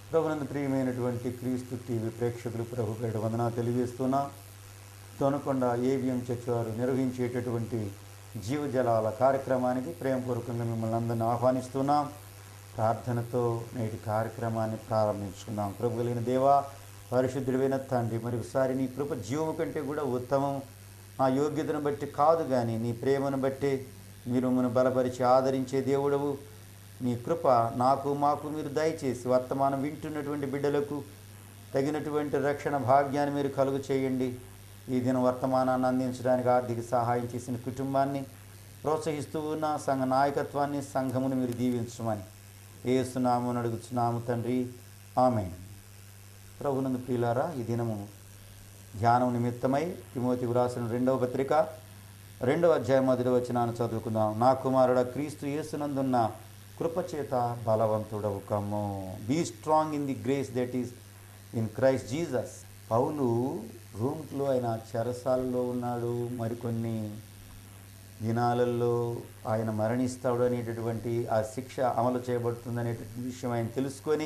ప్రభునందు ప్రియమైనటువంటి క్రీస్తు టీవీ ప్రేక్షకులు ప్రభు పేట వందనా తెలియజేస్తున్నా తొనకొండ ఏవిఎం చర్చ్ వారు నిర్వహించేటటువంటి జీవజలాల కార్యక్రమానికి ప్రేమపూర్వకంగా మిమ్మల్ని అందరిని ఆహ్వానిస్తున్నాం ప్రార్థనతో నేటి కార్యక్రమాన్ని ప్రారంభించుకుందాం ప్రభు కలిగిన దేవా పరిశుద్ధుడైన తండ్రి మరి ఒకసారి నీ కృప జీవము కంటే కూడా ఉత్తమం ఆ యోగ్యతను బట్టి కాదు కానీ నీ ప్రేమను బట్టి మీరు మమ్మల్ని బలపరిచి ఆదరించే దేవుడవు నీ కృప నాకు మాకు మీరు దయచేసి వర్తమానం వింటున్నటువంటి బిడ్డలకు తగినటువంటి రక్షణ భాగ్యాన్ని మీరు కలుగు చేయండి ఈ దిన వర్తమానాన్ని అందించడానికి ఆర్థిక సహాయం చేసిన కుటుంబాన్ని ప్రోత్సహిస్తూ ఉన్న సంఘ నాయకత్వాన్ని సంఘమును మీరు దీవించమని ఏసునామని అడుగుచున్నాము తండ్రి ఆమె ప్రభునందు ప్రియులారా ఈ దినము ధ్యానం నిమిత్తమై తిమోతి వ్రాసిన రెండవ పత్రిక రెండవ అధ్యాయం మొదటి వచనాన్ని చదువుకుందాం నా కుమారుడ క్రీస్తు యేసునందున్న కృపచేత బలవంతుడవు కమ్ము be strong in the grace that is in Christ Jesus Paul రూమ్లో ఆయన చెరసాలలో ఉన్నాడు మరికొన్ని దినాలలో ఆయన మరణిస్తాడు అనేటటువంటి ఆ శిక్ష అమలు చేయబడుతుంది అనేటటువంటి విషయం ఆయన తెలుసుకొని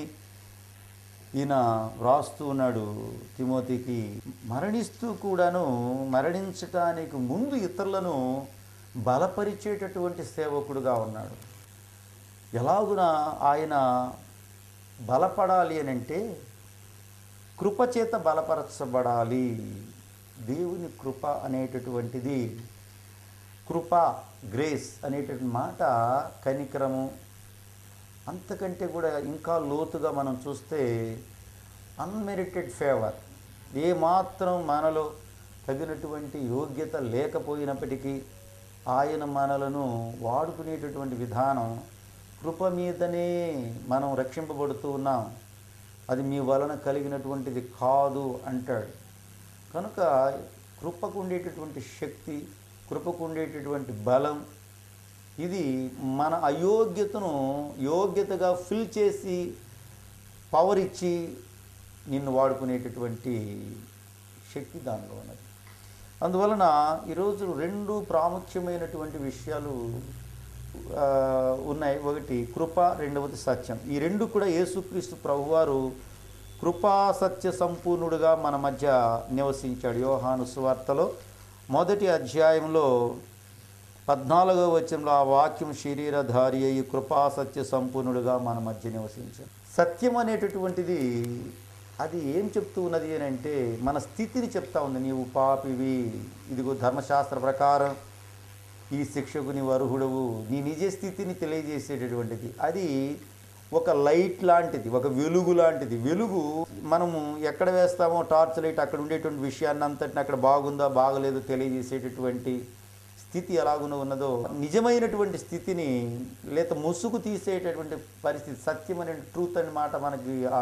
ఈయన వ్రాస్తూ ఉన్నాడు తిమోతికి మరణిస్తూ కూడాను మరణించటానికి ముందు ఇతరులను బలపరిచేటటువంటి సేవకుడుగా ఉన్నాడు ఎలాగున ఆయన బలపడాలి అని అంటే కృపచేత బలపరచబడాలి దేవుని కృప అనేటటువంటిది కృప గ్రేస్ అనేటటువంటి మాట కనికరము అంతకంటే కూడా ఇంకా లోతుగా మనం చూస్తే అన్మెరిటెడ్ ఫేవర్ ఏ మాత్రం మనలో తగినటువంటి యోగ్యత లేకపోయినప్పటికీ ఆయన మనలను వాడుకునేటటువంటి విధానం కృప మీదనే మనం రక్షింపబడుతూ ఉన్నాం అది మీ వలన కలిగినటువంటిది కాదు అంటాడు కనుక కృపకు ఉండేటటువంటి శక్తి కృపకు ఉండేటటువంటి బలం ఇది మన అయోగ్యతను యోగ్యతగా ఫిల్ చేసి పవర్ ఇచ్చి నిన్ను వాడుకునేటటువంటి శక్తి దానిలో ఉన్నది అందువలన ఈరోజు రెండు ప్రాముఖ్యమైనటువంటి విషయాలు ఆ, ఉన్నాయి ఒకటి కృప రెండవది సత్యం ఈ రెండు కూడా యేసుక్రీస్తు ప్రభువారు కృపా సత్య సంపూర్ణుడుగా మన మధ్య నివసించాడు యోహాను సువార్తలో మొదటి అధ్యాయంలో పద్నాలుగవ వచనంలో ఆ వాక్యం శరీరధారి అయ్యి కృపా సత్య సంపూర్ణుడుగా మన మధ్య నివసించాడు సత్యం అనేటటువంటిది అది ఏం చెప్తూ ఉన్నది అని అంటే మన స్థితిని చెప్తా ఉంది నీవు పాపివి ఇదిగో ధర్మశాస్త్ర ప్రకారం ఈ శిక్షకు నీవు అర్హుడవు నీ నిజ స్థితిని తెలియజేసేటటువంటిది అది ఒక లైట్ లాంటిది ఒక వెలుగు లాంటిది వెలుగు మనము ఎక్కడ వేస్తామో టార్చ్ లైట్ అక్కడ ఉండేటువంటి విషయాన్ని అంతటిని అక్కడ బాగుందా బాగలేదో తెలియజేసేటటువంటి స్థితి ఎలాగున ఉన్నదో నిజమైనటువంటి స్థితిని లేక ముసుగు తీసేటటువంటి పరిస్థితి సత్యం అనే ట్రూత్ అనే మాట మనకి ఆ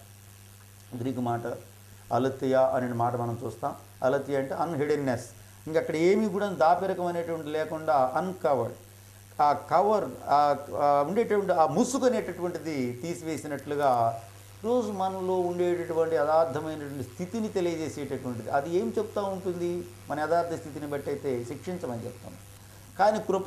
గ్రీకు మాట అలతియా అనే మాట మనం చూస్తాం అలతియా అంటే అన్హిడెన్నెస్ ఇంకా అక్కడ ఏమీ కూడా దాపెరకం అనేటువంటి లేకుండా అన్కవర్డ్ ఆ కవర్ ఆ ఆ ఉండేటువంటి ఆ ముసుగు అనేటటువంటిది తీసివేసినట్లుగా రోజు మనలో ఉండేటటువంటి యథార్థమైనటువంటి స్థితిని తెలియజేసేటటువంటిది అది ఏం చెప్తా ఉంటుంది మన యథార్థ స్థితిని బట్టి అయితే శిక్షించమని చెప్తాం కానీ కృప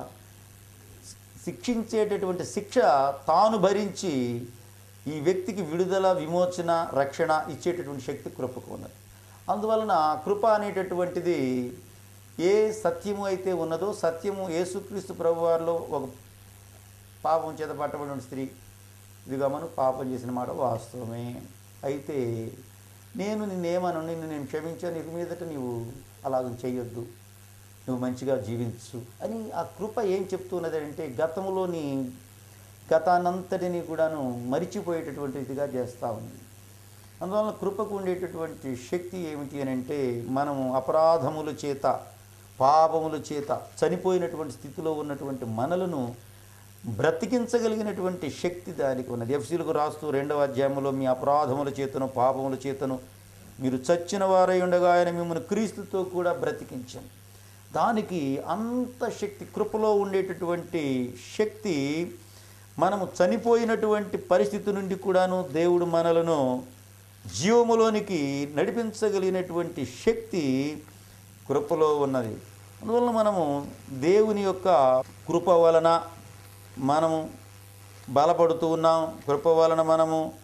శిక్షించేటటువంటి శిక్ష తాను భరించి ఈ వ్యక్తికి విడుదల విమోచన రక్షణ ఇచ్చేటటువంటి శక్తి కృపకు ఉన్నది అందువలన కృప అనేటటువంటిది ఏ సత్యము అయితే ఉన్నదో సత్యము యేసుక్రీస్తు ప్రభువారిలో ఒక పాపం చేత పట్టబడిన స్త్రీ ఇదిగమను పాపం చేసిన మాట వాస్తవమే అయితే నేను నిన్నేమను నిన్ను నేను క్షమించాను ఇక మీదట నీవు అలాగ చేయొద్దు నువ్వు మంచిగా జీవించు అని ఆ కృప ఏం చెప్తున్నది అంటే గతంలోని గతానంతటిని కూడాను మరిచిపోయేటటువంటిదిగా చేస్తూ ఉంది అందువలన కృపకు ఉండేటటువంటి శక్తి ఏమిటి అని అంటే మనము అపరాధముల చేత పాపముల చేత చనిపోయినటువంటి స్థితిలో ఉన్నటువంటి మనలను బ్రతికించగలిగినటువంటి శక్తి దానికి ఉన్నది ఎఫ్సీలకు రాస్తూ రెండవ అధ్యాయంలో మీ అపరాధముల చేతను పాపముల చేతను మీరు చచ్చిన వారై ఉండగా ఆయన మిమ్మల్ని క్రీస్తుతో కూడా బ్రతికించాను దానికి అంత శక్తి కృపలో ఉండేటటువంటి శక్తి మనము చనిపోయినటువంటి పరిస్థితి నుండి కూడాను దేవుడు మనలను జీవములోనికి నడిపించగలిగినటువంటి శక్తి కృపలో ఉన్నది అందువలన మనము దేవుని యొక్క కృప వలన మనము బలపడుతూ ఉన్నాం కృప వలన మనము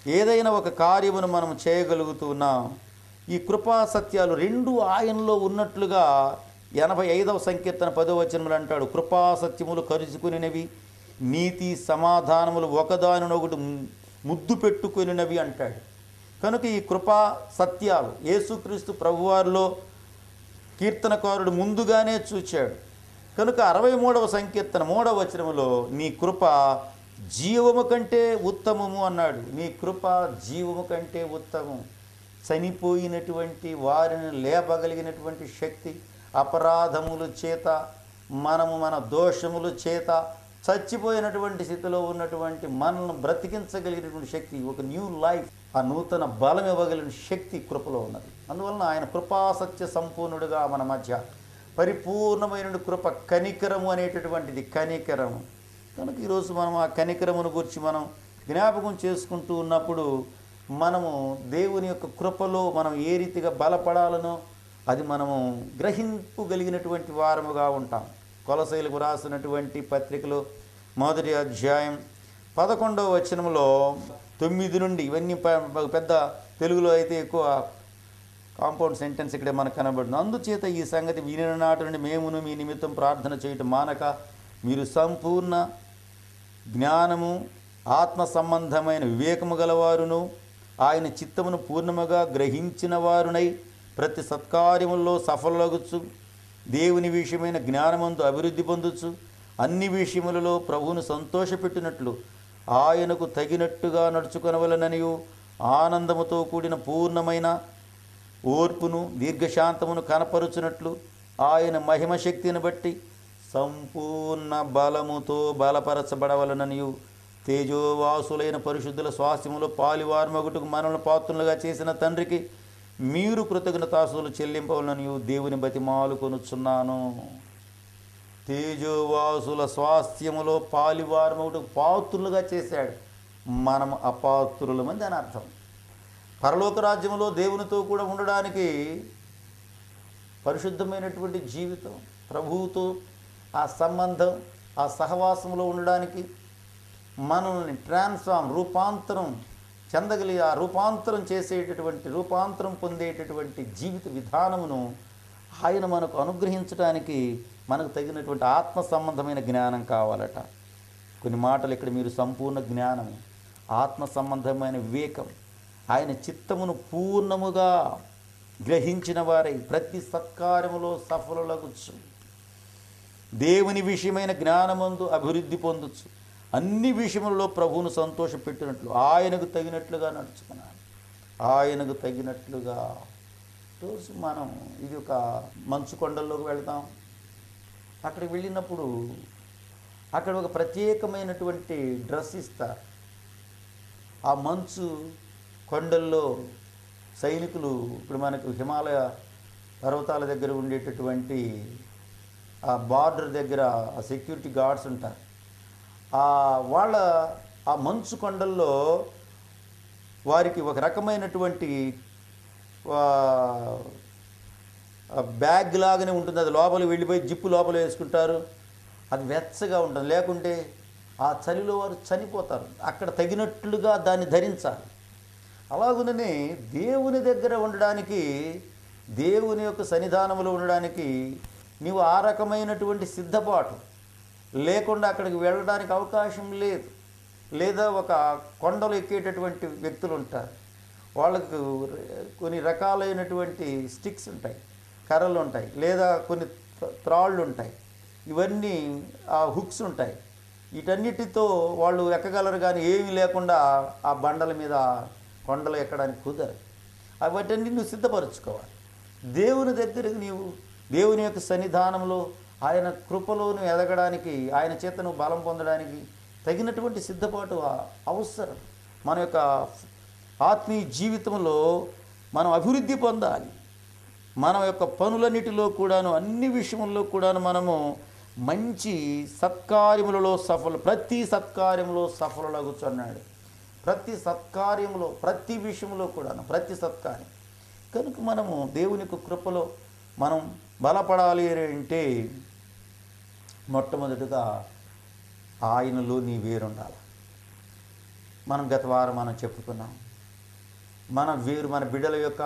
ఏదైనా ఒక కార్యమును మనం చేయగలుగుతున్నాం ఈ కృపా సత్యాలు రెండు ఆయనలో ఉన్నట్లుగా ఎనభై ఐదవ సంకీర్తన పదో వచనములు అంటాడు కృపా సత్యములు కరుచుకునినవి నీతి సమాధానములు ఒకదానినొకటి ముద్దు పెట్టుకునినవి అంటాడు కనుక ఈ కృపా సత్యాలు యేసుక్రీస్తు ప్రభువారిలో కీర్తనకారుడు ముందుగానే చూచాడు కనుక అరవై మూడవ సంకీర్తన మూడవ వచనములో నీ కృప జీవము కంటే ఉత్తమము అన్నాడు నీ కృప జీవము కంటే ఉత్తమం చనిపోయినటువంటి వారిని లేపగలిగినటువంటి శక్తి అపరాధముల చేత మనము మన దోషముల చేత చచ్చిపోయినటువంటి స్థితిలో ఉన్నటువంటి మనల్ని బ్రతికించగలిగినటువంటి శక్తి ఒక న్యూ లైఫ్ ఆ నూతన బలం ఇవ్వగలిగిన శక్తి కృపలో ఉన్నది అందువలన ఆయన కృపాసత్య సంపూర్ణుడుగా మన మధ్య పరిపూర్ణమైన కృప కనికరము అనేటటువంటిది కనికరము కనుక ఈరోజు మనం ఆ కనికరమును గురించి మనం జ్ఞాపకం చేసుకుంటూ ఉన్నప్పుడు మనము దేవుని యొక్క కృపలో మనం ఏ రీతిగా బలపడాలనో అది మనము గ్రహింపుగలిగినటువంటి వారముగా ఉంటాం కొలసైలకు రాసినటువంటి పత్రికలో మొదటి అధ్యాయం పదకొండవ వచనంలో తొమ్మిది నుండి ఇవన్నీ ప- పెద్ద తెలుగులో అయితే ఎక్కువ కాంపౌండ్ సెంటెన్స్ ఇక్కడ మనకు కనబడుతుంది అందుచేత ఈ సంగతి వినిన నాటి నుండి మేమును మీ నిమిత్తం ప్రార్థన చేయటం మానక మీరు సంపూర్ణ జ్ఞానము ఆత్మ సంబంధమైన వివేకము గలవారును ఆయన చిత్తమును పూర్ణముగా గ్రహించిన వారునై ప్రతి సత్కార్యముల్లో సఫలగుచు దేవుని విషయమైన జ్ఞానమందు అభివృద్ధి పొందొచ్చు అన్ని విషయములలో ప్రభువును సంతోషపెట్టినట్లు ఆయనకు తగినట్టుగా నడుచుకొనవలననియు ఆనందముతో కూడిన పూర్ణమైన ఓర్పును దీర్ఘశాంతమును కనపరుచునట్లు ఆయన మహిమ శక్తిని బట్టి సంపూర్ణ బలముతో బలపరచబడవలననియు తేజోవాసులైన పరిశుద్ధుల స్వాస్థ్యములో పాలివార్మగుటకు మనల్ని పాత్రులుగా చేసిన తండ్రికి మీరు కృతజ్ఞతాసులు చెల్లింపవలననియు దేవుని బతిమాలు కొనుచున్నాను తేజోవాసుల స్వాస్థ్యములో పాలివార్మగుటకు పాత్రులుగా చేశాడు మనం అపాత్రులమని దాని అర్థం పరలోక రాజ్యంలో దేవునితో కూడా ఉండడానికి పరిశుద్ధమైనటువంటి జీవితం ప్రభువుతో ఆ సంబంధం ఆ సహవాసంలో ఉండడానికి మనల్ని ట్రాన్స్ఫార్మ్ రూపాంతరం చెందగలిగే ఆ రూపాంతరం చేసేటటువంటి రూపాంతరం పొందేటటువంటి జీవిత విధానమును ఆయన మనకు అనుగ్రహించడానికి మనకు తగినటువంటి ఆత్మ సంబంధమైన జ్ఞానం కావాలట కొన్ని మాటలు ఇక్కడ మీరు సంపూర్ణ జ్ఞానము ఆత్మ సంబంధమైన వివేకం ఆయన చిత్తమును పూర్ణముగా గ్రహించిన వారై ప్రతి సత్కార్యములో సఫలులగుచ్చు దేవుని విషయమైన జ్ఞానమందు అభివృద్ధి పొందొచ్చు అన్ని విషయములలో ప్రభువును సంతోషపెట్టినట్లు ఆయనకు తగినట్లుగా నడుచుకున్నాను ఆయనకు తగినట్లుగా రోజు మనం ఇది ఒక మంచు కొండల్లోకి వెళ్తాం అక్కడికి వెళ్ళినప్పుడు అక్కడ ఒక ప్రత్యేకమైనటువంటి డ్రెస్ ఇస్తారు ఆ మంచు కొండల్లో సైనికులు ఇప్పుడు మనకు హిమాలయ పర్వతాల దగ్గర ఉండేటటువంటి ఆ బార్డర్ దగ్గర ఆ సెక్యూరిటీ గార్డ్స్ ఉంటారు ఆ వాళ్ళ ఆ మంచు కొండల్లో వారికి ఒక రకమైనటువంటి ఆ, ఆ బ్యాగ్ లాగానే ఉంటుంది అది లోపల వెళ్ళిపోయి జిప్పు లోపల వేసుకుంటారు అది వెచ్చగా ఉంటుంది లేకుంటే ఆ చలిలో వారు చనిపోతారు అక్కడ తగినట్లుగా దాన్ని ధరించాలి అలాగుననే దేవుని దగ్గర ఉండడానికి దేవుని యొక్క సన్నిధానంలో ఉండడానికి నీవు ఆ రకమైనటువంటి సిద్ధపాటు లేకుండా అక్కడికి వెళ్ళడానికి అవకాశం లేదు లేదా ఒక కొండలు ఎక్కేటటువంటి వ్యక్తులు ఉంటారు వాళ్ళకు కొన్ని రకాలైనటువంటి స్టిక్స్ ఉంటాయి కర్రలు ఉంటాయి లేదా కొన్ని త్ర- త్రాళ్ళు ఉంటాయి ఇవన్నీ ఆ హుక్స్ ఉంటాయి వీటన్నిటితో వాళ్ళు ఎక్కగలరు కానీ ఏమీ లేకుండా ఆ బండల మీద కొండలు ఎక్కడానికి కుదరదు అవన్నీ నువ్వు సిద్ధపరచుకోవాలి దేవుని దగ్గరికి నీవు దేవుని యొక్క సన్నిధానంలో ఆయన కృపలో నువ్వు ఎదగడానికి ఆయన చేత నువ్వు బలం పొందడానికి తగినటువంటి సిద్ధపాటు ఆ- అవసరం మన యొక్క ఆత్మీయ జీవితంలో మనం అభివృద్ధి పొందాలి మన యొక్క పనులన్నిటిలో కూడాను అన్ని విషయముల్లో కూడాను మనము మంచి సత్కార్యములలో సఫల ప్రతి సత్కార్యంలో సఫలగుచున్నాడు ప్రతి సత్కార్యంలో ప్రతి విషయంలో కూడాను ప్రతి సత్కార్యం కనుక మనము దేవుని యొక్క కృపలో మనం బలపడాలి అని అంటే మొట్టమొదటిగా ఆయనలో నీ వేరుండాలి మనం గత వారం మనం చెప్పుకున్నాం మన వేరు మన బిడ్డల యొక్క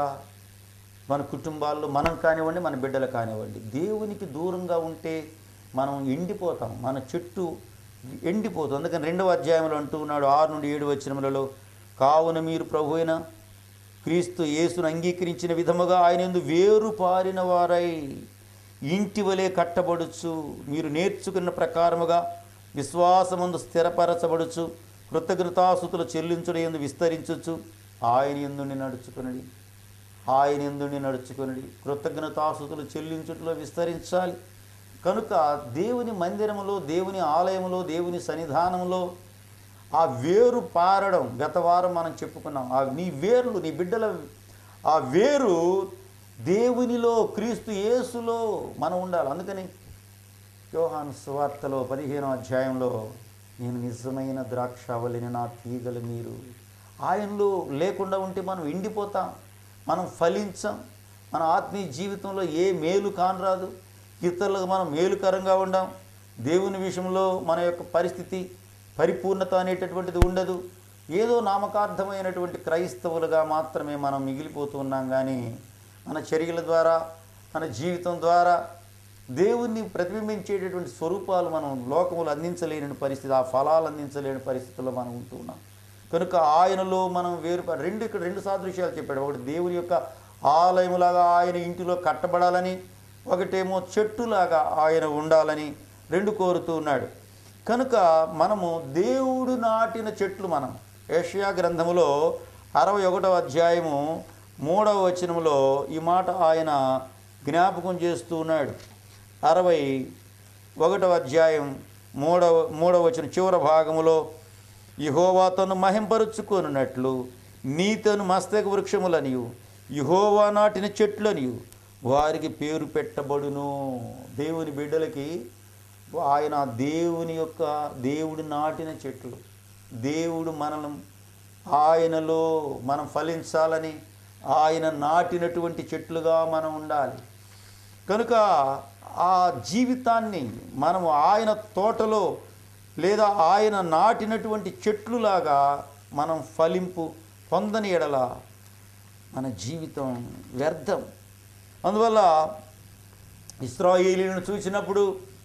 మన కుటుంబాల్లో మనం కానివ్వండి మన బిడ్డలు కానివ్వండి దేవునికి దూరంగా ఉంటే మనం ఎండిపోతాం మన చెట్టు ఎండిపోతుంది అందుకని రెండవ అధ్యాయంలో అంటూ ఉన్నాడు ఆరు నుండి ఏడు వచనములలో కావున మీరు ప్రభు అయిన క్రీస్తు యేసును అంగీకరించిన విధముగా ఆయన యందు వేరు పారిన వారై ఇంటి వలె కట్టబడుచు మీరు నేర్చుకున్న ప్రకారముగా విశ్వాసమందు స్థిరపరచబడుచు కృతజ్ఞతాసుతులు చెల్లించుడు ఎందు విస్తరించచ్చు ఆయన ఎందుని నడుచుకునడి ఆయన ఎందుని నడుచుకునడి కృతజ్ఞతాసుతులు చెల్లించుటలో విస్తరించాలి కనుక దేవుని మందిరములో దేవుని ఆలయములో దేవుని సన్నిధానంలో ఆ వేరు పారడం గత వారం మనం చెప్పుకున్నాం ఆ నీ వేర్లు నీ బిడ్డల ఆ వేరు దేవునిలో క్రీస్తు యేసులో మనం ఉండాలి అందుకని యోహాను సువార్తలో పదిహేనో అధ్యాయంలో నేను నిజమైన ద్రాక్షావళిని నా తీగలు మీరు ఆయనలో లేకుండా ఉంటే మనం ఎండిపోతాం మనం ఫలించం మన ఆత్మీయ జీవితంలో ఏ మేలు కానరాదు ఇతరులకు మనం మేలుకరంగా ఉండం దేవుని విషయంలో మన యొక్క పరిస్థితి పరిపూర్ణత అనేటటువంటిది ఉండదు ఏదో నామకార్థమైనటువంటి క్రైస్తవులుగా మాత్రమే మనం మిగిలిపోతూ ఉన్నాం కానీ మన చర్యల ద్వారా మన జీవితం ద్వారా దేవుణ్ణి ప్రతిబింబించేటటువంటి స్వరూపాలు మనం లోకములు అందించలేని పరిస్థితి ఆ ఫలాలు అందించలేని పరిస్థితుల్లో మనం ఉంటూ ఉన్నాం కనుక ఆయనలో మనం వేరు రెండు ఇక్కడ రెండు సాదృశ్యాలు చెప్పాడు ఒకటి దేవుని యొక్క ఆలయములాగా ఆయన ఇంటిలో కట్టబడాలని ఒకటేమో చెట్టులాగా ఆయన ఉండాలని రెండు కోరుతూ ఉన్నాడు కనుక మనము దేవుడు నాటిన చెట్లు మనం ఏషియా గ్రంథములో అరవై ఒకటవ అధ్యాయము మూడవ వచనములో ఈ మాట ఆయన జ్ఞాపకం చేస్తూ ఉన్నాడు అరవై ఒకటవ అధ్యాయం మూడవ మూడవ వచనం చివరి భాగములో యహోవా తను మహింపరుచుకొనున్నట్లు నీతను మస్తక వృక్షములనియు యహోవా నాటిన చెట్లనియు వారికి పేరు పెట్టబడును దేవుని బిడ్డలకి ఆయన దేవుని యొక్క దేవుడు నాటిన చెట్లు దేవుడు మనల్ని ఆయనలో మనం ఫలించాలని ఆయన నాటినటువంటి చెట్లుగా మనం ఉండాలి కనుక ఆ జీవితాన్ని మనము ఆయన తోటలో లేదా ఆయన నాటినటువంటి చెట్లులాగా మనం ఫలింపు పొందని ఎడల మన జీవితం వ్యర్థం అందువల్ల ఇస్రాయేలీలను చూసినప్పుడు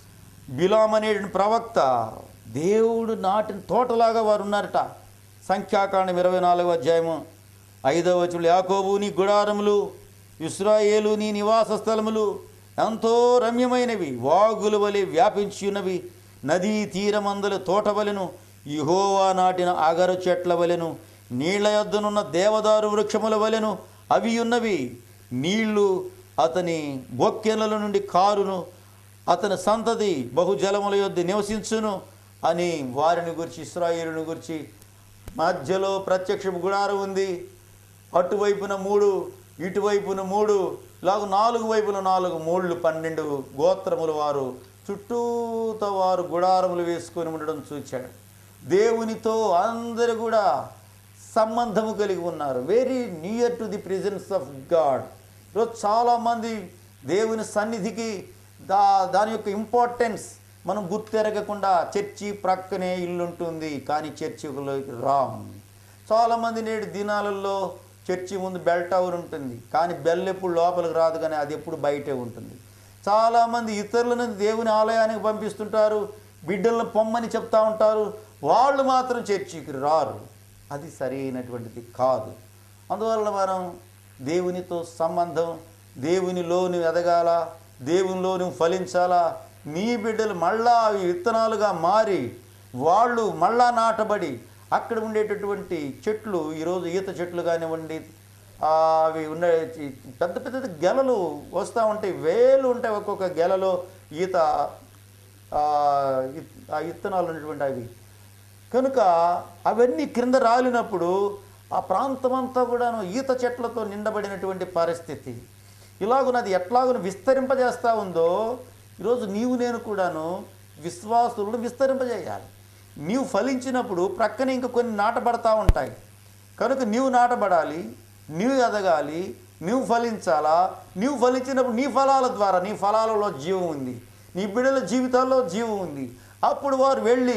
బిలాం అనే ప్రవక్త దేవుడు నాటిన తోటలాగా వారు ఉన్నారట సంఖ్యాకాండం ఇరవై నాలుగవ అధ్యాయము ఐదవ వచనంలో యాకోబు నీ గుడారములు ఇస్రాయేలు నీ నివాస స్థలములు ఎంతో రమ్యమైనవి వాగుల వలె వ్యాపించి ఉన్నవి నదీ తీరమందుల తోట వలెను ఇహోవా నాటిన అగరు చెట్ల వలెను నీళ్ల యొద్దనున్న దేవదారు వృక్షముల వలెను అవి ఉన్నవి నీళ్లు అతని బొక్కెనల నుండి కారును అతని సంతతి బహుజలముల యొద్ద నివసించును అని వారిని గురించి ఇస్రాయేలుని గురించి మధ్యలో ప్రత్యక్ష గుడారం ఉంది అటువైపున మూడు ఇటువైపున మూడు ఇలాగ నాలుగు వైపున నాలుగు మూళ్ళు పన్నెండు గోత్రముల వారు చుట్టూతో వారు గుడారములు వేసుకొని ఉండడం చూచాడు దేవునితో అందరూ కూడా సంబంధము కలిగి ఉన్నారు very near to the presence of God ఈరోజు చాలామంది దేవుని సన్నిధికి దా దాని యొక్క ఇంపార్టెన్స్ మనం గుర్తెరగకుండా చర్చి ప్రక్కనే ఇల్లు ఉంటుంది కానీ చర్చిలోకి రాం చాలామంది నేటి దినాలలో చర్చి ముందు బెల్ టవర్ ఉంటుంది కానీ బెల్ ఎప్పుడు లోపలికి రాదు కానీ అది ఎప్పుడు బయటే ఉంటుంది చాలామంది ఇతరులను దేవుని ఆలయానికి పంపిస్తుంటారు బిడ్డలను పొమ్మని చెప్తా ఉంటారు వాళ్ళు మాత్రం చర్చికి రారు అది సరైనటువంటిది కాదు అందువల్ల మనం దేవునితో సంబంధం దేవునిలోని ఎదగాల దేవునిలోని ఫలించాలా నీ బిడ్డలు మళ్ళా అవి విత్తనాలుగా మారి వాళ్ళు మళ్ళా నాటబడి అక్కడ ఉండేటటువంటి చెట్లు ఈరోజు ఈత చెట్లు కానివ్వండి ఆ, అవి ఉన్న పెద్ద పెద్ద గెలలు వస్తూ ఉంటాయి వేలు ఉంటాయి ఒక్కొక్క గెలలో ఈత ఆ, ఇత్- ఆ విత్తనాలు ఉన్నటువంటి అవి కనుక అవన్నీ క్రింద రాలినప్పుడు ఆ ప్రాంతం అంతా కూడాను ఈత చెట్లతో నిండబడినటువంటి పరిస్థితి ఇలాగునది ఎట్లాగున విస్తరింపజేస్తూ ఉందో ఈరోజు నీవు నేను కూడాను విశ్వాసులను విస్తరింపజేయాలి నీవు ఫలించినప్పుడు ప్రక్కన ఇంక కొన్ని నాటబడతా ఉంటాయి కనుక నీవు నాటబడాలి నీవు ఎదగాలి నీవు ఫలించాలా నీవు ఫలించినప్పుడు నీ ఫలాల ద్వారా నీ ఫలాలలో జీవం ఉంది నీ బిడ్డల జీవితాల్లో జీవం ఉంది అప్పుడు వారు వెళ్ళి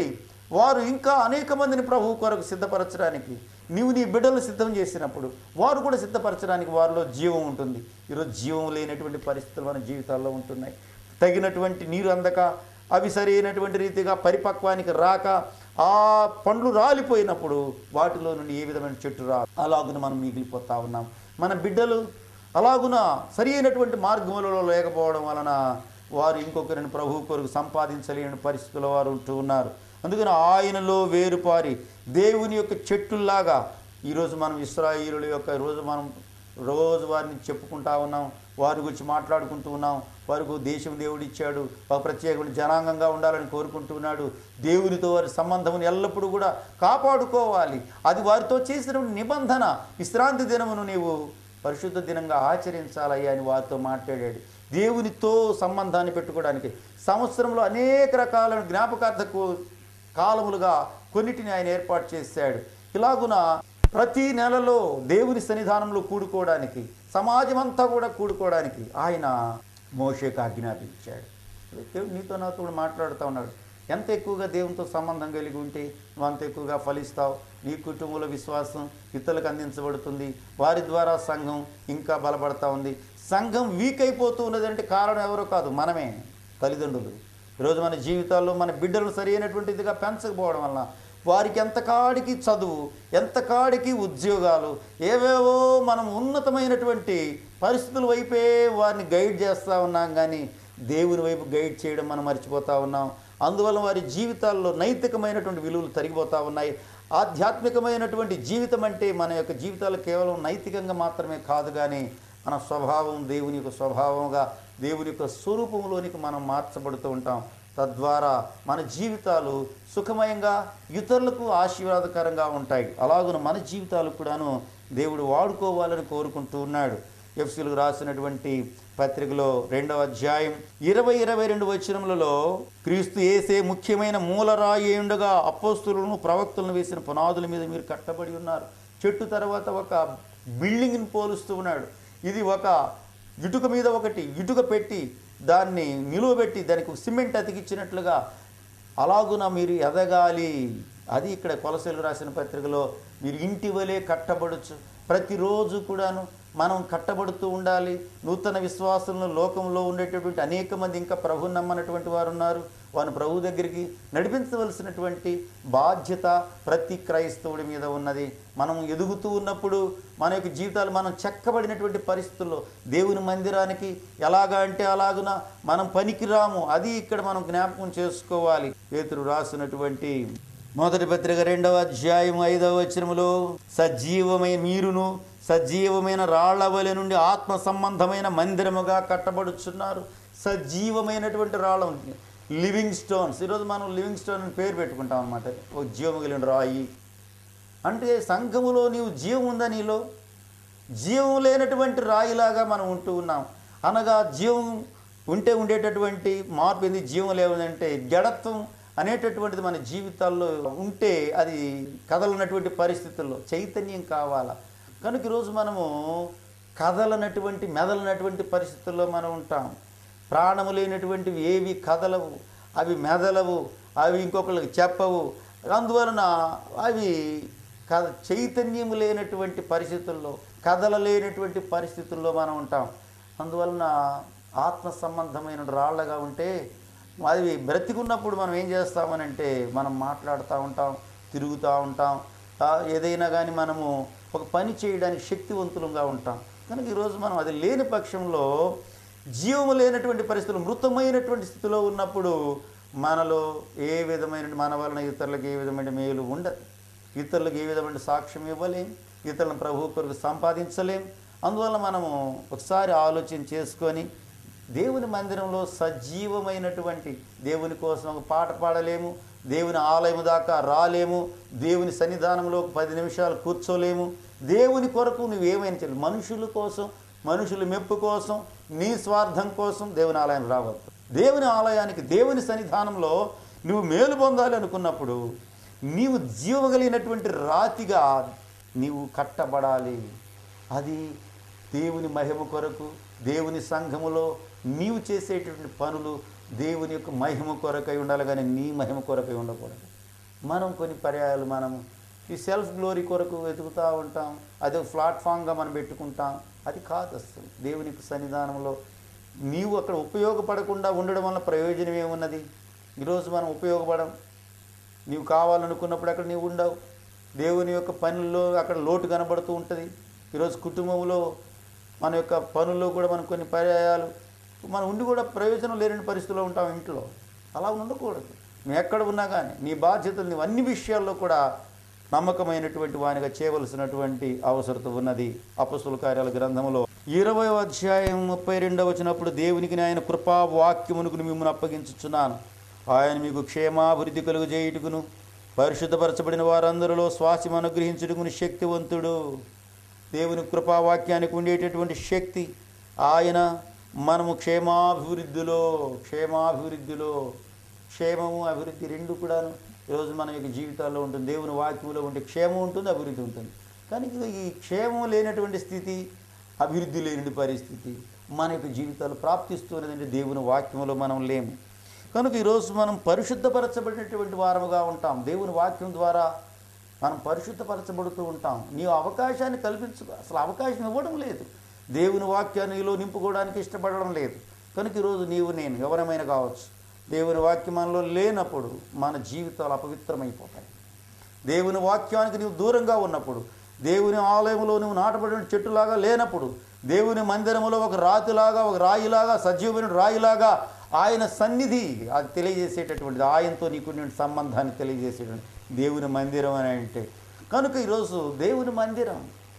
వారు ఇంకా అనేక మందిని ప్రభువు కొరకు సిద్ధపరచడానికి నీవు నీ బిడ్డలు సిద్ధం చేసినప్పుడు వారు కూడా సిద్ధపరచడానికి వారిలో జీవం ఉంటుంది ఈరోజు జీవం లేనటువంటి పరిస్థితులు మన జీవితాల్లో ఉంటున్నాయి తగినటువంటి నీరు అందక అవి సరైనటువంటి రీతిగా పరిపక్వానికి రాక ఆ పండ్లు రాలిపోయినప్పుడు వాటిలో నుండి ఏ విధమైన చెట్టు రా అలాగున మనం మిగిలిపోతా ఉన్నాం మన బిడ్డలు అలాగున సరి అయినటువంటి మార్గములలో లేకపోవడం వలన వారు ఇంకొకరిని ప్రభు కొరకు సంపాదించలేని పరిస్థితుల్లో వారు ఉంటూ ఉన్నారు అందుకని ఆయనలో వేరుపారి దేవుని యొక్క చెట్టుల్లాగా ఈరోజు మనం ఇస్రాయిలుల యొక్క రోజు మనం రోజు వారిని చెప్పుకుంటా ఉన్నాం వారి గురించి మాట్లాడుకుంటూ ఉన్నాం వారికి దేశం దేవుడు ఇచ్చాడు ఒక ప్రత్యేకమైన జనాంగంగా ఉండాలని కోరుకుంటున్నాడు దేవునితో వారి సంబంధమును ఎల్లప్పుడూ కూడా కాపాడుకోవాలి అది వారితో చేసిన నిబంధన విశ్రాంతి దినమును నీవు పరిశుద్ధ దినంగా ఆచరించాలయ్యా అని వారితో మాట్లాడాడు దేవునితో సంబంధాన్ని పెట్టుకోవడానికి సంవత్సరంలో అనేక రకాల జ్ఞాపకార్థకు కాలములుగా కొన్నిటిని ఆయన ఏర్పాటు చేశాడు ఇలాగున ప్రతి నెలలో దేవుని సన్నిధానంలో కూడుకోవడానికి సమాజం అంతా కూడా కూడుకోవడానికి ఆయన మోషేకు ఆజ్ఞాపించాడు దేవుడు నీతో నాతో కూడా మాట్లాడుతూ ఉన్నాడు ఎంత ఎక్కువగా దేవునితో సంబంధం కలిగి ఉంటే నువ్వు అంత ఎక్కువగా ఫలిస్తావు నీ కుటుంబంలో విశ్వాసం ఇతరులకు అందించబడుతుంది వారి ద్వారా సంఘం ఇంకా బలపడతా ఉంది సంఘం వీక్ అయిపోతూ ఉన్నదంటే కారణం ఎవరో కాదు మనమే తల్లిదండ్రులు ఈరోజు మన జీవితాల్లో మన బిడ్డలను సరైనటువంటిదిగా పెంచకపోవడం వలన వారికి ఎంత కాడికి చదువు ఎంత కాడికి ఉద్యోగాలు ఏవేవో మనం ఉన్నతమైనటువంటి పరిస్థితుల వైపే వారిని గైడ్ చేస్తూ ఉన్నాం కానీ దేవుని వైపు గైడ్ చేయడం మనం మర్చిపోతూ ఉన్నాం అందువల్ల వారి జీవితాల్లో నైతికమైనటువంటి విలువలు తరిగిపోతూ ఉన్నాయి ఆధ్యాత్మికమైనటువంటి జీవితం అంటే మన యొక్క జీవితాలు కేవలం నైతికంగా మాత్రమే కాదు కానీ మన స్వభావం దేవుని యొక్క స్వభావంగా దేవుని యొక్క స్వరూపంలోనికి మనం మార్చబడుతూ ఉంటాం తద్వారా మన జీవితాలు సుఖమయంగా ఇతరులకు ఆశీర్వాదకరంగా ఉంటాయి అలాగున మన జీవితాలు కూడాను దేవుడు వాడుకోవాలని కోరుకుంటూ ఉన్నాడు ఎఫ్సీలకు రాసినటువంటి పత్రికలో రెండవ అధ్యాయం ఇరవై ఇరవై రెండు వచనములలో క్రీస్తు ఏసే ముఖ్యమైన మూలరాయి ఉండగా అపోస్తులను ప్రవక్తలను వేసిన పునాదుల మీద మీరు కట్టబడి ఉన్నారు చెట్టు తర్వాత ఒక బిల్డింగ్ని పోలుస్తూ ఉన్నాడు ఇది ఒక ఇటుక మీద ఒకటి ఇటుక పెట్టి దాన్ని నిలువబెట్టి దానికి సిమెంట్ అతికిచ్చినట్లుగా అలాగున మీరు ఎదగాలి అది ఇక్కడ కొలసలు రాసిన పత్రికలో మీరు ఇంటి వలె కట్టబడచ్చు ప్రతిరోజు కూడాను మనం కట్టబడుతూ ఉండాలి నూతన విశ్వాసంలో లోకంలో ఉండేటటువంటి అనేక మంది ఇంకా ప్రభు నమ్మనటువంటి వారు ఉన్నారు వారిని ప్రభు దగ్గరికి నడిపించవలసినటువంటి బాధ్యత ప్రతి క్రైస్తవుడి మీద ఉన్నది మనం ఎదుగుతూ ఉన్నప్పుడు మన యొక్క జీవితాలు మనం చెక్కబడినటువంటి పరిస్థితుల్లో దేవుని మందిరానికి ఎలాగా అంటే అలాగున మనం పనికిరాము అది ఇక్కడ మనం జ్ఞాపకం చేసుకోవాలి పేతురు రాసినటువంటి మొదటి పత్రిక రెండవ అధ్యాయం ఐదవ వచనములో సజీవమైన మీరును సజీవమైన రాళ్ల వలె నుండి ఆత్మ సంబంధమైన మందిరముగా కట్టబడుచున్నారు సజీవమైనటువంటి రాళ్ళ లివింగ్ స్టోన్స్ ఈరోజు మనం లివింగ్ స్టోన్ అని పేరు పెట్టుకుంటాం అనమాట ఒక జీవము కలిగిన రాయి అంటే సంఘములో నీవు జీవం ఉందా నీలో జీవం లేనటువంటి రాయిలాగా మనం ఉంటూ ఉన్నాం అనగా జీవం ఉంటే ఉండేటటువంటి మార్పు ఏంది జీవం లేదంటే జడత్వం అనేటటువంటిది మన జీవితాల్లో ఉంటే అది కదలనటువంటి పరిస్థితుల్లో చైతన్యం కావాలా కనుక ఈరోజు మనము కదలనటువంటి మెదలనటువంటి పరిస్థితుల్లో మనం ఉంటాం ప్రాణము లేనటువంటివి ఏవి కదలవు అవి మెదలవు అవి ఇంకొకరికి చెప్పవు అందువలన అవి కథ చైతన్యము లేనటువంటి పరిస్థితుల్లో కదలలేనటువంటి పరిస్థితుల్లో మనం ఉంటాం అందువలన ఆత్మ సంబంధమైన రాళ్ళగా ఉంటే అది బ్రతికున్నప్పుడు మనం ఏం చేస్తామనంటే మనం మాట్లాడుతూ ఉంటాం తిరుగుతూ ఉంటాం ఆ, ఏదైనా కానీ మనము ఒక పని చేయడానికి శక్తివంతులంగా ఉంటాం కనుక ఈరోజు మనం అది లేని పక్షంలో జీవము లేనటువంటి పరిస్థితులు మృతమైనటువంటి స్థితిలో ఉన్నప్పుడు మనలో ఏ విధమైన మన వలన ఇతరులకు ఏ విధమైన మేలు ఉండదు ఇతరులకు ఏ విధమైన సాక్ష్యం ఇవ్వలేం ఇతరులను ప్రభు కొరకు సంపాదించలేం అందువల్ల మనము ఒకసారి ఆలోచన చేసుకొని దేవుని మందిరంలో సజీవమైనటువంటి దేవుని కోసం ఒక పాట పాడలేము దేవుని ఆలయం దాకా రాలేము దేవుని సన్నిధానంలో ఒక పది నిమిషాలు కూర్చోలేము దేవుని కొరకు నువ్వేమైనా చేయాలి మనుషుల కోసం మనుషుల మెప్పు కోసం నీ స్వార్థం కోసం దేవుని ఆలయం రావద్దు దేవుని ఆలయానికి దేవుని సన్నిధానంలో నువ్వు మేలు పొందాలి అనుకున్నప్పుడు నీవు జీవగలిగినటువంటి రాతిగా నీవు కట్టబడాలి అది దేవుని మహిమ కొరకు దేవుని సంఘములో నీవు చేసేటటువంటి పనులు దేవుని యొక్క మహిమ కొరకై ఉండాలి కానీ నీ మహిమ కొరకై ఉండకూడదు మనం కొన్ని పర్యాయాలు మనం ఈ సెల్ఫ్ గ్లోరీ కొరకు వెతుకుతూ ఉంటాం అదే ప్లాట్ఫామ్గా మనం పెట్టుకుంటాం అది కాదు అసలు దేవునికి సన్నిధానంలో నీవు అక్కడ ఉపయోగపడకుండా ఉండడం వల్ల ప్రయోజనం ఏమున్నది ఈరోజు మనం ఉపయోగపడం నీవు కావాలనుకున్నప్పుడు అక్కడ నీవు ఉండవు దేవుని యొక్క పనుల్లో అక్కడ లోటు కనబడుతూ ఉంటుంది ఈరోజు కుటుంబంలో మన యొక్క పనుల్లో కూడా మనం కొన్ని పర్యాయాలు మనం ఉండి కూడా ప్రయోజనం లేని పరిస్థితిలో ఉంటాం ఇంట్లో అలా ఉండకూడదు నువ్వు ఎక్కడ ఉన్నా కానీ నీ బాధ్యతలు నువ్వు అన్ని విషయాల్లో కూడా నమ్మకమైనటువంటి వానిగా చేయవలసినటువంటి అవసరత ఉన్నది అపస్తుల కార్యాల గ్రంథంలో ఇరవై అధ్యాయం ముప్పై రెండవ వచ్చినప్పుడు దేవునికి ఆయన కృపా వాక్యమునకు మిమ్మల్ని అప్పగించుచున్నాను ఆయన మీకు క్షేమాభివృద్ధి కలుగు చేయుటకును పరిశుద్ధపరచబడిన వారందరిలో స్వాస్యం అనుగ్రహించుటకును శక్తివంతుడు దేవుని కృపావాక్యానికి ఉండేటటువంటి శక్తి ఆయన మనము క్షేమాభివృద్ధిలో క్షేమాభివృద్ధిలో క్షేమము అభివృద్ధి రెండు కూడాను ఈరోజు మన యొక్క జీవితాల్లో ఉంటుంది దేవుని వాక్యంలో ఉంటే క్షేమం ఉంటుంది అభివృద్ధి ఉంటుంది కానీ ఇది ఈ క్షేమం లేనటువంటి స్థితి అభివృద్ధి లేని పరిస్థితి మన యొక్క జీవితాలు ప్రాప్తిస్తున్నదంటే దేవుని వాక్యంలో మనం లేము కనుక ఈరోజు మనం పరిశుద్ధపరచబడినటువంటి వారముగా ఉంటాం దేవుని వాక్యం ద్వారా మనం పరిశుద్ధపరచబడుతూ ఉంటాం నీవు అవకాశాన్ని కల్పించు అసలు అవకాశం ఇవ్వడం లేదు దేవుని వాక్యాన్ని నీలో నింపుకోవడానికి ఇష్టపడడం లేదు కనుక ఈరోజు నీవు నేను ఎవరమైనా కావచ్చు దేవుని వాక్యం మనలో లేనప్పుడు మన జీవితాలు అపవిత్రమైపోతాయి దేవుని వాక్యానికి నీవు దూరంగా ఉన్నప్పుడు దేవుని ఆలయంలో నువ్వు నాటబడిన చెట్టులాగా లేనప్పుడు దేవుని మందిరములో ఒక రాతిలాగా ఒక రాయిలాగా సజీవమైన రాయిలాగా ఆయన సన్నిధి అది తెలియజేసేటటువంటిది ఆయనతో నీకున్న సంబంధాన్ని తెలియజేసేటువంటి దేవుని మందిరం అని అంటే కనుక ఈరోజు దేవుని మందిరం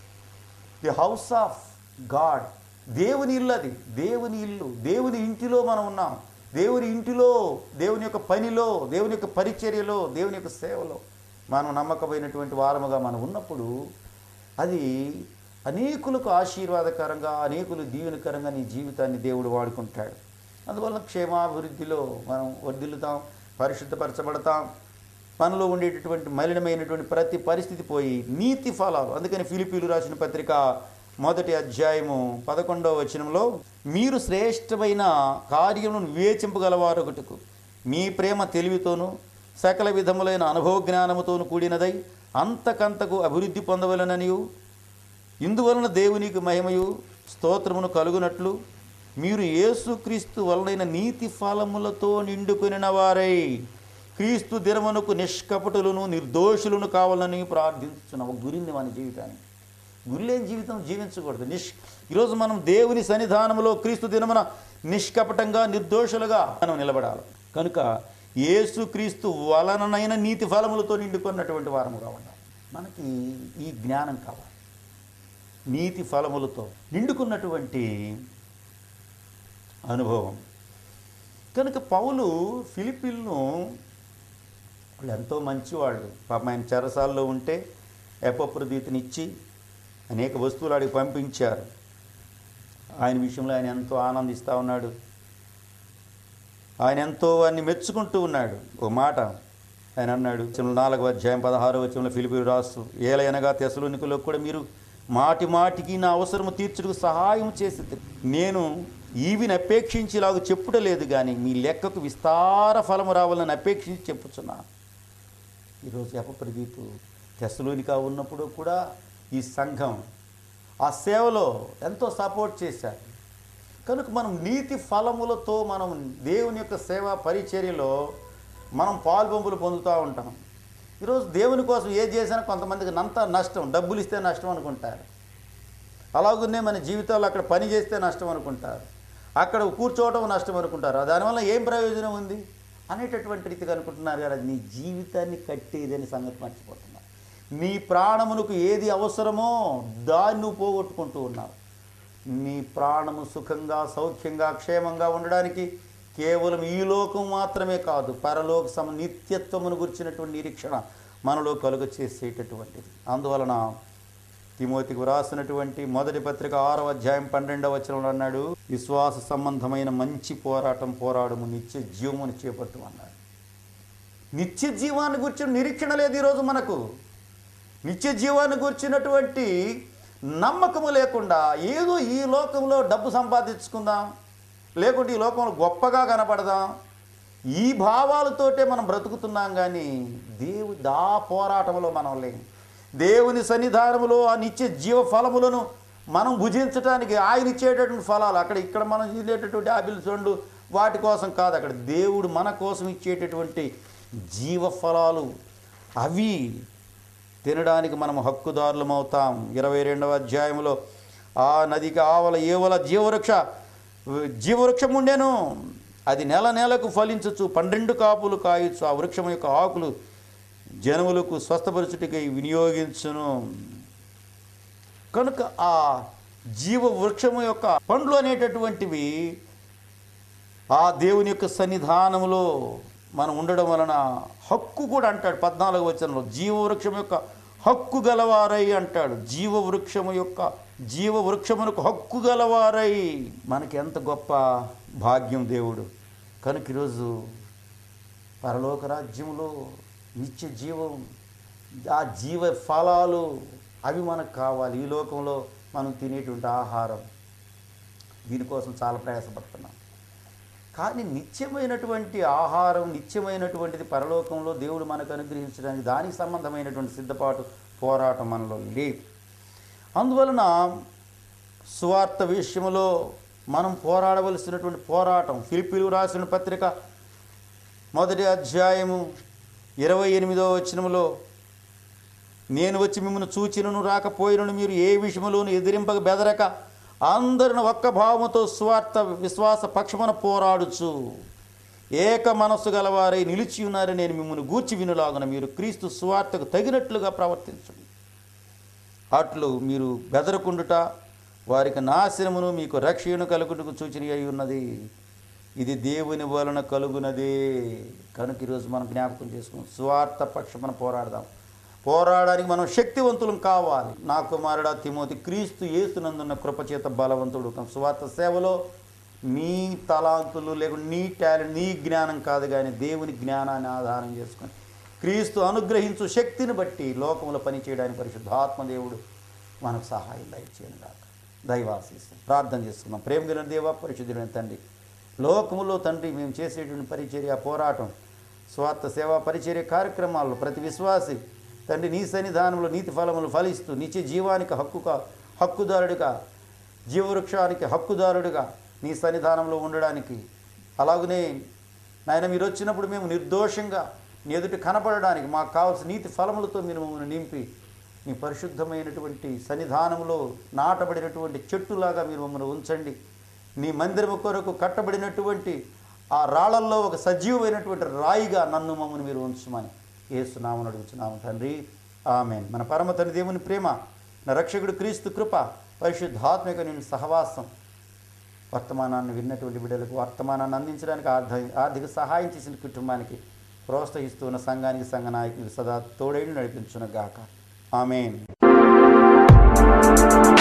ది హౌస్ ఆఫ్ గాడ్ దేవుని ఇల్లు అది దేవుని ఇల్లు దేవుని ఇంటిలో మనం ఉన్నాం దేవుని ఇంటిలో దేవుని యొక్క పనిలో దేవుని యొక్క పరిచర్యలో దేవుని యొక్క సేవలో మనం నమ్మకమైనటువంటి వారముగా మనం ఉన్నప్పుడు అది అనేకులకు ఆశీర్వాదకరంగా అనేకులు దీవెనకరంగా నీ జీవితాన్ని దేవుడు వాడుకుంటాడు అందువల్ల క్షేమాభివృద్ధిలో మనం వర్ధిల్లుతాం పరిశుద్ధపరచబడతాం మనలో ఉండేటటువంటి మలినమైనటువంటి ప్రతి పరిస్థితి పోయి నీతి ఫలాలు అందుకని ఫిలిపీలు రాసిన పత్రిక మొదటి అధ్యాయము పదకొండవ వచనంలో మీరు శ్రేష్టమైన కార్యములను వివేచింపగలవారు ఒకటికు మీ ప్రేమ తెలివితోనూ సకల విధములైన అనుభవ జ్ఞానముతోనూ కూడినదై అంతకంతకు అభివృద్ధి పొందవలననియు ఇందువలన దేవునికి మహిమయు స్తోత్రమును కలుగునట్లు మీరు యేసుక్రీస్తు వలనైన నీతి ఫలములతో నిండుకొనిన వారై క్రీస్తు దినమునకు నిష్కపటులను నిర్దోషులను కావాలని ప్రార్థించున్నాం ఒక గురింది మన జీవితానికి గురిలేని జీవితం జీవించకూడదు నిష్ ఈరోజు మనం దేవుని సన్నిధానంలో క్రీస్తు దినమున నిష్కపటంగా నిర్దోషులుగా మనం నిలబడాలి కనుక యేసు క్రీస్తు వలననైన నీతి ఫలములతో నిండుకున్నటువంటి వారముగా ఉండాలి మనకి ఈ జ్ఞానం కావాలి నీతి ఫలములతో నిండుకున్నటువంటి అనుభవం కనుక పౌలు ఫిలిపిన్ను వాళ్ళు ఎంతో మంచివాళ్ళు పాపం ఆయన చెరసాల్లో ఉంటే ఎపప్రదీతినిచ్చి అనేక వస్తువులు ఆడికి పంపించారు ఆయన విషయంలో ఆయన ఎంతో ఆనందిస్తూ ఉన్నాడు ఆయన ఎంతో వారిని మెచ్చుకుంటూ ఉన్నాడు ఒక మాట ఆయన అన్నాడు వచనం నాలుగవ అధ్యాయం పదహారవ వచనంలో ఫిలిపిలు రాస్తూ ఏలయనగా తెసలోనికలో కూడా మీరు మాటి మాటికి నా అవసరము తీర్చుటకు సహాయం చేసి నేను ఈవిని అపేక్షించి ఇలాగ చెప్పుటలేదు కానీ మీ లెక్కకు విస్తార ఫలము రావాలని అపేక్షించి చెప్పుచున్నాను ఈరోజు ఎపప్రదీపు తెసలోనికా ఉన్నప్పుడు కూడా ఈ సంఘం ఆ సేవలో ఎంతో సపోర్ట్ చేశారు కనుక మనం నీతి ఫలములతో మనం దేవుని యొక్క సేవా పరిచర్యలో మనం పాల్పంపులు పొందుతూ ఉంటాం ఈరోజు దేవుని కోసం ఏది చేసినా కొంతమందికి నంత నష్టం డబ్బులు ఇస్తే నష్టం అనుకుంటారు అలాగనే మన జీవితాల్లో అక్కడ పని చేస్తే నష్టం అనుకుంటారు అక్కడ కూర్చోవడం నష్టం అనుకుంటారు దానివల్ల ఏం ప్రయోజనం ఉంది అనేటటువంటి రీతిగా అనుకుంటున్నారు కదా నీ జీవితాన్ని కట్టేదని సంగతి మర్చిపోతున్నారు నీ ప్రాణమునకు ఏది అవసరమో దాన్ని నువ్వు పోగొట్టుకుంటూ ఉన్నావు నీ ప్రాణము సుఖంగా సౌఖ్యంగా క్షేమంగా ఉండడానికి కేవలం ఈ లోకం మాత్రమే కాదు పరలోక సమ నిత్యత్వమును గురించినటువంటి నిరీక్షణ మనలో కలుగ చేసేటటువంటిది అందువలన తిమోతికి వ్రాసినటువంటి మొదటి పత్రిక ఆరవ అధ్యాయం పన్నెండవ వచనంలో అన్నాడు విశ్వాస సంబంధమైన మంచి పోరాటం పోరాడము నిత్య జీవమును చేపట్టు అన్నాడు నిత్య జీవాన్ని గురించిన నిరీక్షణ లేదు ఈరోజు మనకు నిత్య జీవాన్ని గురించినటువంటి నమ్మకము లేకుండా ఏదో ఈ లోకంలో డబ్బు సంపాదించుకుందాం లేకుంటే ఈ లోకంలో గొప్పగా కనపడదాం ఈ భావాలతోటే మనం బ్రతుకుతున్నాం కానీ దేవు దా పోరాటంలో మనం లేం దేవుని సన్నిధానములో ఆ నిత్య జీవ ఫలములను మనం భుజించడానికి ఆయన ఇచ్చేటటువంటి ఫలాలు అక్కడ ఇక్కడ మనం ఇచ్చేటటువంటి ఆపిల్ చండు వాటి కోసం కాదు అక్కడ దేవుడు మన కోసం ఇచ్చేటటువంటి జీవ ఫలాలు అవి తినడానికి మనం హక్కుదారులం అవుతాం ఇరవై రెండవ అధ్యాయంలో ఆ నదికి ఆవల ఏవల జీవవృక్ష జీవవృక్షం ఉండెను అది నెల నెలకు ఫలించచ్చు పన్నెండు కాపులు కాయచ్చు ఆ వృక్షం యొక్క ఆకులు జనములకు స్వస్థపరచుటికై వినియోగించును కనుక ఆ జీవ వృక్షము యొక్క పండ్లు అనేటటువంటివి ఆ దేవుని యొక్క సన్నిధానములో మనం ఉండడం వలన హక్కు కూడా అంటాడు పద్నాలుగు వచనంలో జీవవృక్షం యొక్క హక్కు గలవారై అంటాడు జీవవృక్షము యొక్క జీవవృక్షమునకు హక్కు గలవారై మనకి ఎంత గొప్ప భాగ్యం దేవుడు కనుక ఈరోజు పరలోక రాజ్యంలో నిత్య జీవం ఆ జీవ ఫలాలు అవి మనకు కావాలి ఈ లోకంలో మనం తినేటువంటి ఆహారం దీనికోసం చాలా ప్రయాసపడుతున్నాం కానీ నిత్యమైనటువంటి ఆహారం నిత్యమైనటువంటిది పరలోకంలో దేవుడు మనకు అనుగ్రహించడానికి దానికి సంబంధమైనటువంటి సిద్ధపాటు పోరాటం మనలో లేదు అందువలన సువార్త విషయంలో మనం పోరాడవలసినటువంటి పోరాటం ఫిలిపిలు రాసిన పత్రిక మొదటి అధ్యాయము ఇరవై ఎనిమిదో వచనములో నేను వచ్చి మిమ్మల్ని చూచినను రాకపోయినను మీరు ఏ విషయంలోనూ ఎదిరింపక బెదరక అందరిని ఒక్క భావముతో స్వార్థ విశ్వాస పక్షమున పోరాడుచు ఏక మనస్సు గలవారై నిలిచి ఉన్నారని నేను మిమ్మల్ని గూర్చి వినులాగున మీరు క్రీస్తు సువార్తకు తగినట్లుగా ప్రవర్తించండి అట్లు మీరు బెదరకుండుట వారికి నాశనమును మీకు రక్షణను కలుగుటకు సూచన అయి ఉన్నది ఇది దేవుని వలన కలుగునదే కనుక ఈరోజు మనం జ్ఞాపకం చేసుకున్నాం స్వార్థ పక్షమున పోరాడదాం పోరాడడానికి మనం శక్తివంతులం కావాలి నా కుమారుడా తిమోతి క్రీస్తు యేసునందున్న కృపచేత బలవంతుడు కానీ స్వార్థ సేవలో నీ తలాంతులు లేకుంటే నీ టాలెంట్ నీ జ్ఞానం కాదు కానీ దేవుని జ్ఞానాన్ని ఆధారం చేసుకొని క్రీస్తు అనుగ్రహించు శక్తిని బట్టి లోకంలో పనిచేయడానికి పరిశుద్ధాత్మ దేవుడు మనకు సహాయం దయచేయను గాక దైవాశీస్సు ప్రార్థన చేసుకుందాం ప్రేమ కలిగిన దేవ పరిశుద్ధుడైన తండ్రి లోకములో తండ్రి మేము చేసేటువంటి పరిచర్య పోరాటం స్వార్థ సేవా పరిచర్య కార్యక్రమాల్లో ప్రతి విశ్వాసి తండ్రి నీ సన్నిధానంలో నీతి ఫలములు ఫలిస్తూ నిత్య జీవానికి హక్కుగా హక్కుదారుడిగా జీవవృక్షానికి హక్కుదారుడిగా నీ సన్నిధానంలో ఉండడానికి అలాగనే నాయన మీరు వచ్చినప్పుడు మేము నిర్దోషంగా నీ ఎదుటి కనపడడానికి మాకు కావాల్సిన నీతి ఫలములతో మీరు మమ్మల్ని నింపి నీ పరిశుద్ధమైనటువంటి సన్నిధానంలో నాటబడినటువంటి చెట్టులాగా మీరు మమ్మల్ని ఉంచండి నీ మందిరము కొరకు కట్టబడినటువంటి ఆ రాళ్లల్లో ఒక సజీవమైనటువంటి రాయిగా నన్ను మమ్మల్ని మీరు ఉంచమని ఏసునామని అడుగుతున్నాము తండ్రి ఆమెన్ మన పరమ తండ్రి దేవుని ప్రేమ నా రక్షకుడు క్రీస్తు కృప పరిశుద్ధాత్మిక నేను సహవాసం వర్తమానాన్ని విన్నటువంటి బిడ్డలకు వర్తమానాన్ని అందించడానికి ఆర్థిక ఆర్థిక సహాయం చేసిన కుటుంబానికి ప్రోత్సహిస్తున్న సంఘానికి సంఘ నాయకులకు సదా తోడైన నడిపించును గాక ఆమెన్